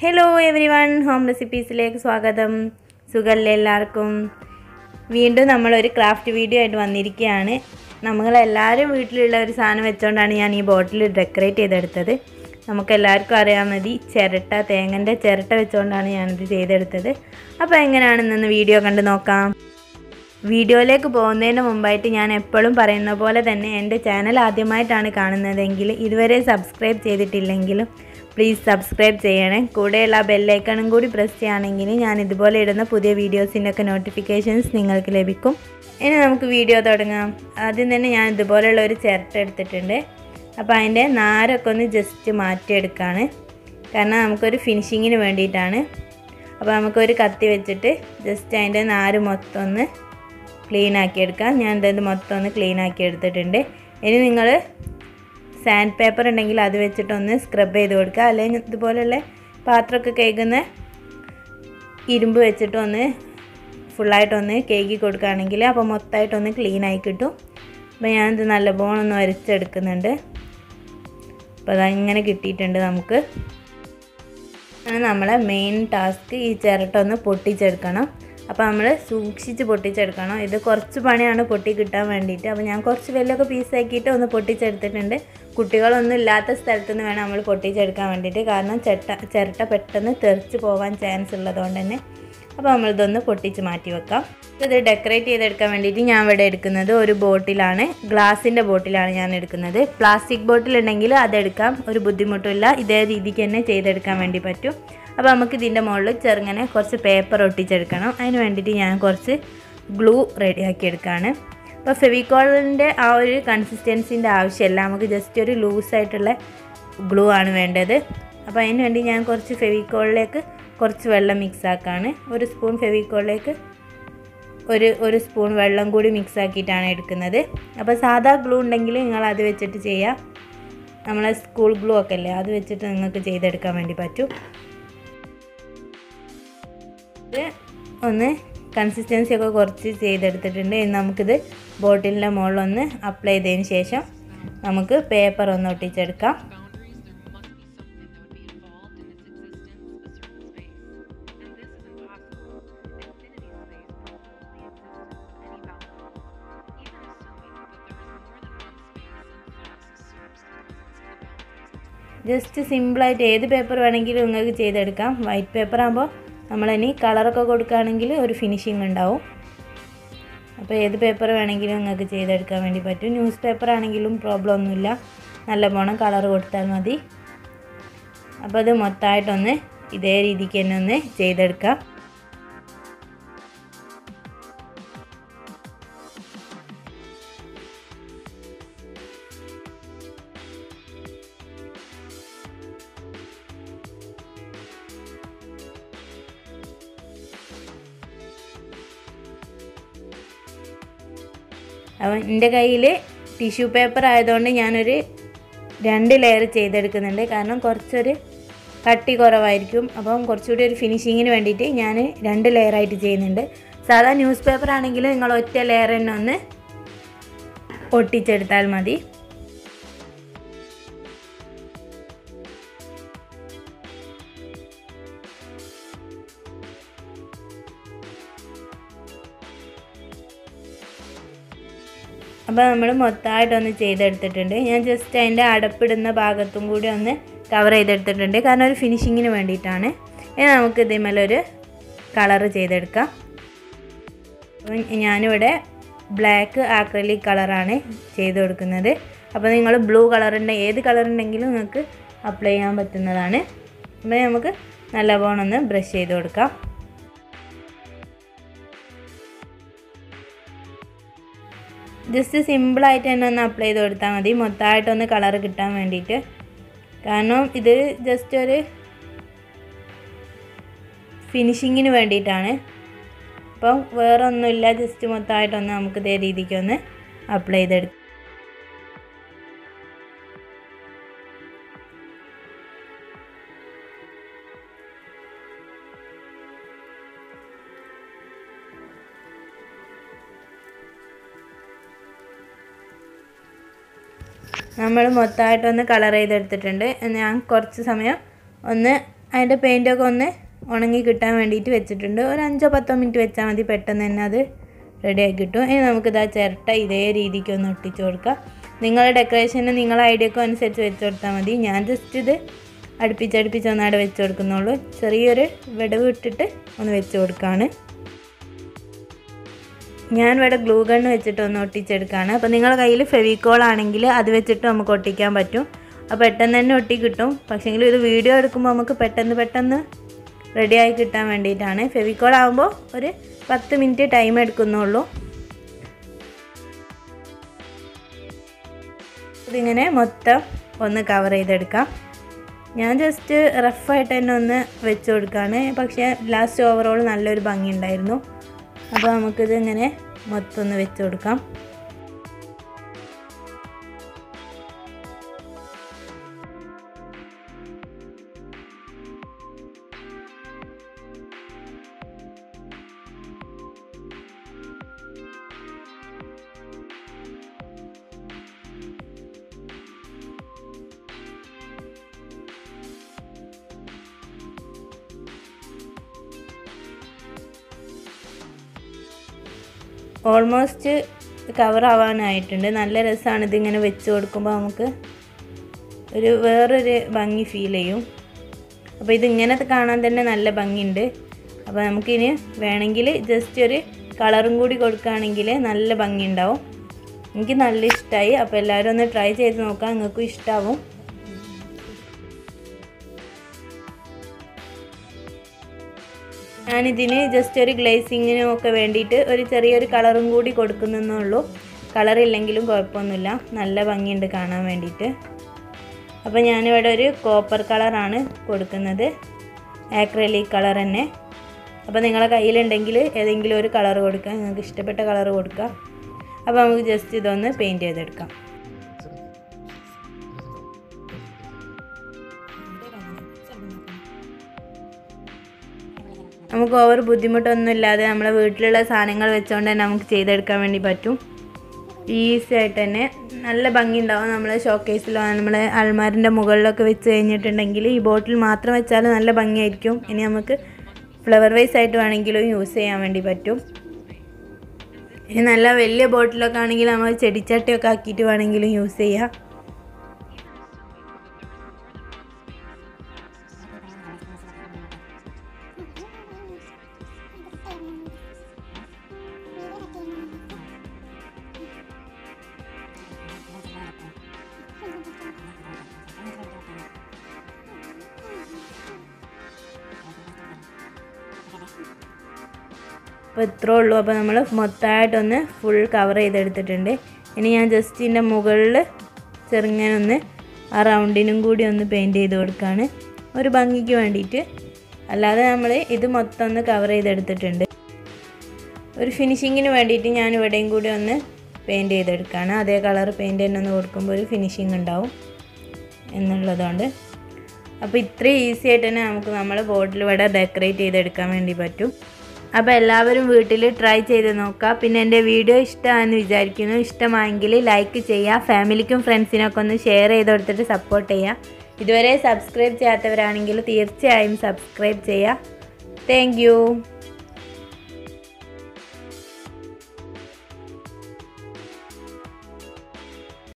hello everyone home റെസിപ്പീസിലേക്ക് സ്വാഗതം സുഖമല്ലേ എല്ലാവർക്കും വീണ്ടും നമ്മളൊരു ക്രാഫ്റ്റ് വീഡിയോ ആയിട്ട് വന്നിരിക്കുകയാണ് നമ്മളെല്ലാവരും വീട്ടിലുള്ള ഒരു സാധനം വെച്ചുകൊണ്ടാണ് ഞാൻ ഈ ബോട്ടിൽ ഡെക്കറേറ്റ് ചെയ്തെടുത്തത് നമുക്കെല്ലാവർക്കും അറിയാൻ മതി ചിരട്ട തേങ്ങൻ്റെ ചിരട്ട വെച്ചുകൊണ്ടാണ് ഞാനിത് ചെയ്തെടുത്തത് അപ്പോൾ എങ്ങനെയാണെന്നൊന്ന് വീഡിയോ കണ്ട് നോക്കാം വീഡിയോയിലേക്ക് പോകുന്നതിന് മുമ്പായിട്ട് ഞാൻ എപ്പോഴും പറയുന്ന പോലെ തന്നെ എൻ്റെ ചാനൽ ആദ്യമായിട്ടാണ് കാണുന്നതെങ്കിൽ ഇതുവരെ സബ്സ്ക്രൈബ് ചെയ്തിട്ടില്ലെങ്കിലും പ്ലീസ് സബ്സ്ക്രൈബ് ചെയ്യണേ കൂടെയുള്ള ആ ബെല്ലൈക്കണും കൂടി പ്രസ് ചെയ്യുകയാണെങ്കിൽ ഞാൻ ഇതുപോലെ ഇടുന്ന പുതിയ വീഡിയോസിൻ്റെ ഒക്കെ നോട്ടിഫിക്കേഷൻസ് നിങ്ങൾക്ക് ലഭിക്കും ഇനി നമുക്ക് വീഡിയോ തുടങ്ങാം ആദ്യം തന്നെ ഞാൻ ഇതുപോലെയുള്ള ഒരു ചിരട്ട എടുത്തിട്ടുണ്ട് അപ്പോൾ അതിൻ്റെ നാരൊക്കെ ഒന്ന് ജസ്റ്റ് മാറ്റിയെടുക്കുകയാണ് കാരണം നമുക്കൊരു ഫിനിഷിങ്ങിന് വേണ്ടിയിട്ടാണ് അപ്പോൾ നമുക്കൊരു കത്തി വെച്ചിട്ട് ജസ്റ്റ് അതിൻ്റെ നാര് മൊത്തം ഒന്ന് ക്ലീൻ ആക്കി എടുക്കാം ഞാൻ ഇത് മൊത്തം ഒന്ന് ക്ലീൻ ആക്കി എടുത്തിട്ടുണ്ട് ഇനി നിങ്ങൾ സാൻഡ് പേപ്പർ ഉണ്ടെങ്കിൽ അത് വെച്ചിട്ടൊന്ന് സ്ക്രബ് ചെയ്ത് കൊടുക്കുക അല്ലെങ്കിൽ ഇതുപോലുള്ള പാത്രമൊക്കെ കേൾക്കുന്ന ഇരുമ്പ് വെച്ചിട്ടൊന്ന് ഫുള്ളായിട്ടൊന്ന് കേക്കി കൊടുക്കുകയാണെങ്കിൽ അപ്പോൾ മൊത്തമായിട്ടൊന്ന് ക്ലീൻ ആയി കിട്ടും അപ്പോൾ ഞാനിത് നല്ലപോലെ ഒന്ന് വരച്ചെടുക്കുന്നുണ്ട് അപ്പോൾ അതങ്ങനെ കിട്ടിയിട്ടുണ്ട് നമുക്ക് ആണ് നമ്മളെ മെയിൻ ടാസ്ക് ഈ ചിരട്ട ഒന്ന് പൊട്ടിച്ചെടുക്കണം അപ്പോൾ നമ്മൾ സൂക്ഷിച്ച് പൊട്ടിച്ചെടുക്കണം ഇത് കുറച്ച് പണിയാണ് പൊട്ടി കിട്ടാൻ വേണ്ടിയിട്ട് അപ്പോൾ ഞാൻ കുറച്ച് വെല്ലൊക്കെ പീസാക്കിയിട്ട് ഒന്ന് പൊട്ടിച്ചെടുത്തിട്ടുണ്ട് കുട്ടികളൊന്നും ഇല്ലാത്ത സ്ഥലത്ത് നിന്ന് വേണം നമ്മൾ പൊട്ടിച്ചെടുക്കാൻ വേണ്ടിയിട്ട് കാരണം ചെട്ട ചിരട്ട പെട്ടെന്ന് തെറിച്ച് പോകാൻ ചാൻസ് ഉള്ളതുകൊണ്ട് തന്നെ അപ്പോൾ നമ്മളിതൊന്ന് പൊട്ടിച്ച് മാറ്റി വെക്കാം ഇത് ഡെക്കറേറ്റ് ചെയ്തെടുക്കാൻ വേണ്ടിയിട്ട് ഞാൻ ഇവിടെ എടുക്കുന്നത് ഒരു ബോട്ടിലാണ് ഗ്ലാസിൻ്റെ ബോട്ടിലാണ് ഞാൻ എടുക്കുന്നത് പ്ലാസ്റ്റിക് ബോട്ടിൽ ഉണ്ടെങ്കിൽ അതെടുക്കാം ഒരു ബുദ്ധിമുട്ടില്ല ഇതേ രീതിക്ക് തന്നെ ചെയ്തെടുക്കാൻ വേണ്ടി പറ്റും അപ്പോൾ നമുക്ക് ഇതിൻ്റെ മുകളിൽ ചെറുങ്ങനെ കുറച്ച് പേപ്പർ ഒട്ടിച്ചെടുക്കണം അതിന് വേണ്ടിയിട്ട് ഞാൻ കുറച്ച് ഗ്ലൂ റെഡിയാക്കി എടുക്കുകയാണ് അപ്പോൾ ഫെവിക്കോളിൻ്റെ ആ ഒരു കൺസിസ്റ്റൻസിൻ്റെ ആവശ്യമില്ല നമുക്ക് ജസ്റ്റ് ഒരു ലൂസായിട്ടുള്ള ഗ്ലൂ ആണ് വേണ്ടത് അപ്പോൾ അതിന് വേണ്ടി ഞാൻ കുറച്ച് ഫെവിക്കോളിലേക്ക് കുറച്ച് വെള്ളം മിക്സ് ആക്കാണ് ഒരു സ്പൂൺ ഫെവിക്കോളിലേക്ക് ഒരു ഒരു സ്പൂൺ വെള്ളം കൂടി മിക്സ് ആക്കിയിട്ടാണ് എടുക്കുന്നത് അപ്പോൾ സാധാ ഗ്ലൂ ഉണ്ടെങ്കിൽ നിങ്ങൾ അത് വെച്ചിട്ട് ചെയ്യാം നമ്മളെ സ്കൂൾ ഗ്ലൂ ഒക്കെ അല്ലേ അത് വെച്ചിട്ട് നിങ്ങൾക്ക് ചെയ്തെടുക്കാൻ വേണ്ടി പറ്റും ഇത് ഒന്ന് കൺസിസ്റ്റൻസി ഒക്കെ കുറച്ച് ചെയ്തെടുത്തിട്ടുണ്ട് ഇനി നമുക്കിത് ബോട്ടിലിൻ്റെ മുകളിലൊന്ന് അപ്ലൈ ചെയ്തതിന് ശേഷം നമുക്ക് പേപ്പർ ഒന്ന് ഒട്ടിച്ചെടുക്കാം ജസ്റ്റ് സിമ്പിളായിട്ട് ഏത് പേപ്പർ വേണമെങ്കിലും നിങ്ങൾക്ക് ചെയ്തെടുക്കാം വൈറ്റ് പേപ്പർ ആകുമ്പോൾ നമ്മളിനി കളറൊക്കെ കൊടുക്കുകയാണെങ്കിൽ ഒരു ഫിനിഷിങ് ഉണ്ടാവും അപ്പോൾ ഏത് പേപ്പർ വേണമെങ്കിലും നിങ്ങൾക്ക് ചെയ്തെടുക്കാൻ വേണ്ടി പറ്റും ന്യൂസ് പേപ്പർ ആണെങ്കിലും പ്രോബ്ലം ഒന്നുമില്ല നല്ല പോണം കളർ കൊടുത്താൽ മതി അപ്പോൾ അത് മൊത്തമായിട്ടൊന്ന് ഇതേ രീതിക്ക് തന്നെ ഒന്ന് ചെയ്തെടുക്കാം അപ്പം എൻ്റെ കയ്യിൽ ടിഷ്യൂ പേപ്പർ ആയതുകൊണ്ട് ഞാനൊരു രണ്ട് ലെയർ ചെയ്തെടുക്കുന്നുണ്ട് കാരണം കുറച്ചൊരു കട്ടി കുറവായിരിക്കും അപ്പം കുറച്ചുകൂടി ഒരു ഫിനിഷിങ്ങിന് വേണ്ടിയിട്ട് ഞാൻ രണ്ട് ലെയറായിട്ട് ചെയ്യുന്നുണ്ട് സാധാ ന്യൂസ് പേപ്പർ ആണെങ്കിൽ നിങ്ങൾ ഒറ്റ ലെയർ തന്നെ ഒന്ന് ഒട്ടിച്ചെടുത്താൽ മതി അപ്പോൾ നമ്മൾ മൊത്തമായിട്ടൊന്ന് ചെയ്തെടുത്തിട്ടുണ്ട് ഞാൻ ജസ്റ്റ് അതിൻ്റെ അടപ്പിടുന്ന ഭാഗത്തും കൂടി ഒന്ന് കവർ ചെയ്തെടുത്തിട്ടുണ്ട് കാരണം ഒരു ഫിനിഷിങ്ങിന് വേണ്ടിയിട്ടാണ് ഇനി നമുക്ക് ഇതിന്മേലൊരു കളറ് ചെയ്തെടുക്കാം അപ്പം ഞാനിവിടെ ബ്ലാക്ക് ആക്രലിക് കളറാണ് ചെയ്ത് കൊടുക്കുന്നത് അപ്പോൾ നിങ്ങൾ ബ്ലൂ കളറുണ്ട് ഏത് കളർ ഉണ്ടെങ്കിലും നിങ്ങൾക്ക് അപ്ലൈ ചെയ്യാൻ പറ്റുന്നതാണ് അപ്പോൾ നമുക്ക് നല്ലവണ്ണം ഒന്ന് ബ്രഷ് ചെയ്ത് കൊടുക്കാം ജസ്റ്റ് സിമ്പിളായിട്ട് തന്നെ ഒന്ന് അപ്ലൈ ചെയ്ത് കൊടുത്താൽ മതി മൊത്തമായിട്ടൊന്ന് കളർ കിട്ടാൻ വേണ്ടിയിട്ട് കാരണം ഇത് ജസ്റ്റ് ഒരു ഫിനിഷിങ്ങിന് വേണ്ടിയിട്ടാണ് അപ്പം വേറെ ഒന്നുമില്ല ജസ്റ്റ് മൊത്തമായിട്ടൊന്ന് നമുക്ക് ഇതേ രീതിക്കൊന്ന് അപ്ലൈ ചെയ്തെടുക്കാം നമ്മൾ മൊത്തമായിട്ടൊന്ന് കളർ ചെയ്തെടുത്തിട്ടുണ്ട് ഞാൻ കുറച്ച് സമയം ഒന്ന് അതിൻ്റെ പെയിൻറ്റൊക്കെ ഒന്ന് ഉണങ്ങി കിട്ടാൻ വേണ്ടിയിട്ട് വെച്ചിട്ടുണ്ട് ഒരു അഞ്ചോ പത്തോ മിനിറ്റ് വെച്ചാൽ മതി പെട്ടെന്ന് തന്നെ അത് റെഡിയാക്കി കിട്ടും ഇനി നമുക്കിതാ ചിരട്ട ഇതേ രീതിക്ക് ഒന്ന് ഒട്ടിച്ച് കൊടുക്കാം നിങ്ങളുടെ ഡെക്കറേഷന് നിങ്ങളുടെ ഐഡിയക്കും അനുസരിച്ച് വെച്ച് കൊടുത്താൽ മതി ഞാൻ ജസ്റ്റ് ഇത് അടുപ്പിച്ചടുപ്പിച്ച് ഒന്നവിടെ വെച്ച് കൊടുക്കുന്നുള്ളൂ ചെറിയൊരു വിടവ് ഇട്ടിട്ട് ഒന്ന് വെച്ച് കൊടുക്കുകയാണ് ഞാൻ ഇവിടെ ഗ്ലൂ ഗണ്ണ് വെച്ചിട്ട് ഒന്ന് ഒട്ടിച്ചെടുക്കുകയാണ് അപ്പോൾ നിങ്ങളുടെ കയ്യിൽ ഫെവിക്കോൾ ആണെങ്കിൽ അത് വെച്ചിട്ട് നമുക്ക് ഒട്ടിക്കാൻ പറ്റും അപ്പോൾ പെട്ടെന്ന് തന്നെ ഒട്ടി കിട്ടും പക്ഷേങ്കിൽ ഇത് വീഡിയോ എടുക്കുമ്പോൾ നമുക്ക് പെട്ടെന്ന് പെട്ടെന്ന് റെഡിയായി കിട്ടാൻ വേണ്ടിയിട്ടാണ് ഫെവിക്കോൾ ആകുമ്പോൾ ഒരു പത്ത് മിനിറ്റ് ടൈം എടുക്കുന്നുള്ളൂ ഇതിങ്ങനെ മൊത്തം ഒന്ന് കവർ ചെയ്തെടുക്കാം ഞാൻ ജസ്റ്റ് റഫായിട്ട് തന്നെ ഒന്ന് വെച്ച് കൊടുക്കുകയാണ് പക്ഷേ ലാസ്റ്റ് ഓവറോൾ നല്ലൊരു ഭംഗി ഉണ്ടായിരുന്നു അപ്പോൾ നമുക്കിത് ഇങ്ങനെ മൊത്തം ഒന്ന് വെച്ച് കൊടുക്കാം ഓൾമോസ്റ്റ് കവർ ആവാനായിട്ടുണ്ട് നല്ല രസമാണ് ഇതിങ്ങനെ വെച്ച് കൊടുക്കുമ്പോൾ നമുക്ക് ഒരു വേറൊരു ഭംഗി ഫീൽ ചെയ്യും അപ്പോൾ ഇതിങ്ങനെ കാണാൻ തന്നെ നല്ല ഭംഗിയുണ്ട് അപ്പോൾ നമുക്കിനി വേണമെങ്കിൽ ജസ്റ്റ് ഒരു കളറും കൂടി കൊടുക്കുകയാണെങ്കിൽ നല്ല ഭംഗി ഉണ്ടാവും എനിക്ക് നല്ല ഇഷ്ടമായി അപ്പോൾ എല്ലാവരും ഒന്ന് ട്രൈ ചെയ്ത് നോക്കാം നിങ്ങൾക്കും ഇഷ്ടമാവും ഞാനിതിന് ജസ്റ്റ് ഒരു ഗ്ലേസിങ്ങിനും ഒക്കെ വേണ്ടിയിട്ട് ഒരു ചെറിയൊരു കളറും കൂടി കൊടുക്കുന്നേ ഉള്ളൂ കളറില്ലെങ്കിലും കുഴപ്പമൊന്നുമില്ല നല്ല ഭംഗിയുണ്ട് കാണാൻ വേണ്ടിയിട്ട് അപ്പോൾ ഞാനിവിടെ ഒരു കോപ്പർ കളറാണ് കൊടുക്കുന്നത് ആക്രലിക് കളർ തന്നെ അപ്പോൾ നിങ്ങളെ കയ്യിലുണ്ടെങ്കിൽ ഏതെങ്കിലും ഒരു കളർ കൊടുക്കുക നിങ്ങൾക്ക് ഇഷ്ടപ്പെട്ട കളർ കൊടുക്കുക അപ്പോൾ നമുക്ക് ജസ്റ്റ് ഇതൊന്ന് പെയിൻറ്റ് ചെയ്തെടുക്കാം നമുക്ക് ഓവർ ബുദ്ധിമുട്ടൊന്നും ഇല്ലാതെ നമ്മളെ വീട്ടിലുള്ള സാധനങ്ങൾ വെച്ചുകൊണ്ട് തന്നെ നമുക്ക് ചെയ്തെടുക്കാൻ വേണ്ടി പറ്റും ഈസി ആയിട്ട് തന്നെ നല്ല ഭംഗി ഉണ്ടാവും നമ്മൾ ഷോക്കേസിലോ നമ്മളെ അൾമാരിൻ്റെ മുകളിലൊക്കെ വെച്ച് കഴിഞ്ഞിട്ടുണ്ടെങ്കിൽ ഈ ബോട്ടിൽ മാത്രം വെച്ചാൽ നല്ല ഭംഗിയായിരിക്കും ഇനി നമുക്ക് ഫ്ലവർ വൈസ് ആയിട്ട് വേണമെങ്കിലും യൂസ് ചെയ്യാൻ വേണ്ടി പറ്റും ഇനി നല്ല വലിയ ബോട്ടിലൊക്കെ ആണെങ്കിൽ നമ്മൾ ചെടിച്ചട്ടിയൊക്കെ ആക്കിയിട്ട് വേണമെങ്കിലും യൂസ് ചെയ്യാം അപ്പോൾ ഇത്രേ ഉള്ളൂ അപ്പോൾ നമ്മൾ മൊത്തമായിട്ടൊന്ന് ഫുൾ കവർ ചെയ്തെടുത്തിട്ടുണ്ട് ഇനി ഞാൻ ജസ്റ്റ് ഇതിൻ്റെ മുകളിൽ ചെറുങ്ങനെ ഒന്ന് ആ റൗണ്ടിനും കൂടി ഒന്ന് പെയിൻറ്റ് ചെയ്ത് കൊടുക്കുകയാണ് ഒരു ഭംഗിക്ക് വേണ്ടിയിട്ട് അല്ലാതെ നമ്മൾ ഇത് മൊത്തം ഒന്ന് കവർ ചെയ്തെടുത്തിട്ടുണ്ട് ഒരു ഫിനിഷിങ്ങിന് വേണ്ടിയിട്ട് ഞാൻ ഇവിടെയും കൂടി ഒന്ന് പെയിൻറ്റ് ചെയ്തെടുക്കുകയാണ് അതേ കളർ പെയിൻറ്റ് തന്നെ ഒന്ന് കൊടുക്കുമ്പോൾ ഒരു ഫിനിഷിങ് ഉണ്ടാവും എന്നുള്ളതുകൊണ്ട് അപ്പോൾ ഇത്രയും ഈസി ആയിട്ട് തന്നെ നമുക്ക് നമ്മൾ ബോട്ടിൽ ഇവിടെ ഡെക്കറേറ്റ് ചെയ്തെടുക്കാൻ വേണ്ടി പറ്റും അപ്പോൾ എല്ലാവരും വീട്ടിൽ ട്രൈ ചെയ്ത് നോക്കുക പിന്നെ എൻ്റെ വീഡിയോ ഇഷ്ടമാണെന്ന് വിചാരിക്കുന്നു ഇഷ്ടമായെങ്കിൽ ലൈക്ക് ചെയ്യുക ഫാമിലിക്കും ഫ്രണ്ട്സിനൊക്കെ ഒന്ന് ഷെയർ ചെയ്ത് കൊടുത്തിട്ട് സപ്പോർട്ട് ചെയ്യുക ഇതുവരെ സബ്സ്ക്രൈബ് ചെയ്യാത്തവരാണെങ്കിൽ തീർച്ചയായും സബ്സ്ക്രൈബ് ചെയ്യുക താങ്ക്